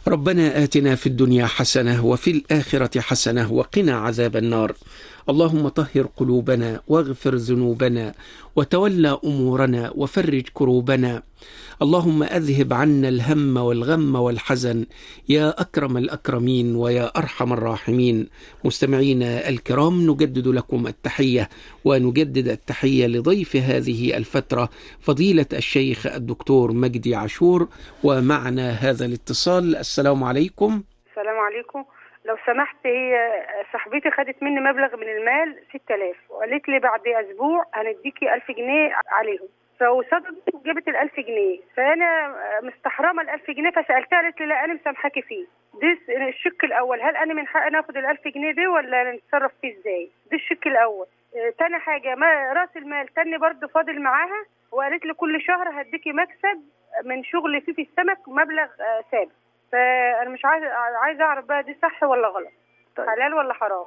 ربنا آتنا في الدنيا حسنة وفي الآخرة حسنة وقنا عذاب النار اللهم طهر قلوبنا واغفر ذنوبنا وتولى أمورنا وفرج كروبنا اللهم أذهب عنا الهم والغم والحزن يا أكرم الأكرمين ويا أرحم الراحمين مستمعينا الكرام نجدد لكم التحية ونجدد التحية لضيف هذه الفترة فضيلة الشيخ الدكتور مجدي عاشور ومعنا هذا الاتصال السلام عليكم السلام عليكم لو سمحت هي صاحبتي خدت مني مبلغ من المال 6000 وقالت لي بعد اسبوع هنديكي 1000 جنيه عليهم فصدقت وجابت ال 1000 جنيه فانا مستحرمه ال 1000 جنيه فسالتها قالت لي لا انا مسامحاكي فيه ده الشق الاول هل انا من حقي اخد ال 1000 جنيه دي ولا نتصرف فيه ازاي ده الشق الاول آه، تاني حاجه ما راس المال تاني برضه فاضل معاها وقالت لي كل شهر هديكي مكسب من شغل فيه في السمك مبلغ آه، ثابت فانا مش عايزه عايزه اعرف بقى دي صح ولا غلط طيب. حلال ولا حرام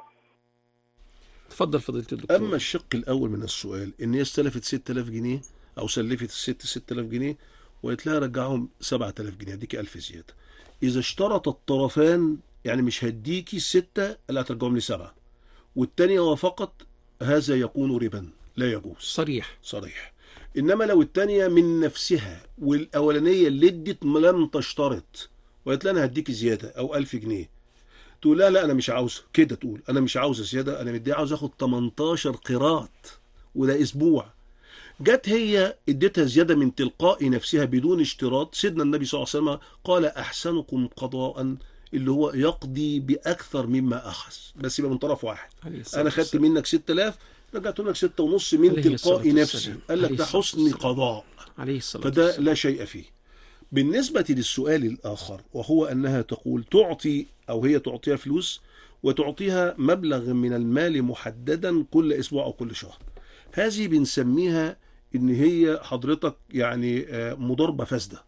تفضل فضيلة الدكتور اما الشق الاول من السؤال ان هي استلفت 6000 جنيه او سلفت الست 6000 جنيه وقالت لها رجعهم 7000 جنيه هديكي 1000 زياده اذا اشترط الطرفان يعني مش هديكي الستة اللي هترجعهم لي سبعة والتانية وافقت هذا يكون ربا لا يجوز صريح صريح انما لو التانية من نفسها والاولانية اللي ادت لم تشترط وقالت لها انا هديكي زيادة او 1000 جنيه تقول لا لا انا مش عاوزه كده تقول انا مش عاوزه زياده انا مدي عاوز اخد 18 قيراط وده اسبوع جت هي اديتها زياده من تلقاء نفسها بدون اشتراط سيدنا النبي صلى الله عليه وسلم قال احسنكم قضاء اللي هو يقضي باكثر مما اخذ بس يبقى من طرف واحد عليه الصلاة انا خدت والسلام. منك 6000 رجعت لك 6 ونص من عليه الصلاة تلقاء نفسي والسلام. قال لك عليه ده الصلاة حسن والسلام. قضاء عليه الصلاة فده والسلام. لا شيء فيه بالنسبة للسؤال الآخر وهو أنها تقول تعطي أو هي تعطيها فلوس وتعطيها مبلغ من المال محددا كل أسبوع أو كل شهر هذه بنسميها إن هي حضرتك يعني آه، مضاربة فاسدة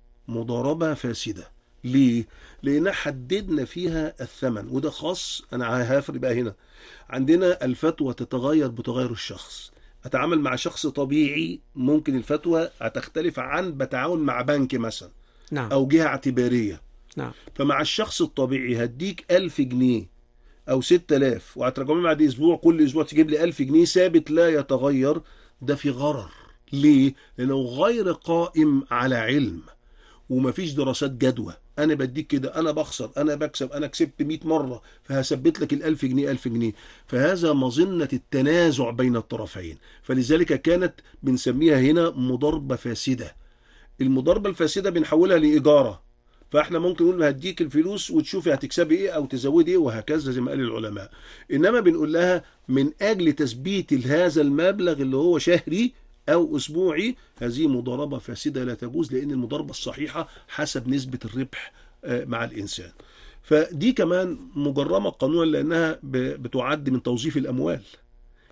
مضاربة فاسدة ليه؟ لأن حددنا فيها الثمن وده خاص أنا هفرق بقى هنا عندنا الفتوى تتغير بتغير الشخص أتعامل مع شخص طبيعي ممكن الفتوى هتختلف عن بتعاون مع بنك مثلا نعم أو جهة اعتبارية نعم فمع الشخص الطبيعي هديك ألف جنيه أو ستة آلاف وهترجعهم بعد أسبوع كل أسبوع تجيب لي ألف جنيه ثابت لا يتغير ده في غرر ليه؟ لأنه غير قائم على علم ومفيش دراسات جدوى انا بديك كده انا بخسر انا بكسب انا كسبت 100 مره فهثبت لك ال1000 جنيه 1000 جنيه فهذا مظنه التنازع بين الطرفين فلذلك كانت بنسميها هنا مضاربه فاسده المضاربه الفاسده بنحولها لاجاره فاحنا ممكن نقول هديك الفلوس وتشوفي هتكسبي ايه او تزودي ايه وهكذا زي ما قال العلماء انما بنقول لها من اجل تثبيت هذا المبلغ اللي هو شهري او اسبوعي هذه مضاربه فاسده لا تجوز لان المضاربه الصحيحه حسب نسبه الربح آه، مع الانسان فدي كمان مجرمه قانونا لانها ب- بتعد من توظيف الاموال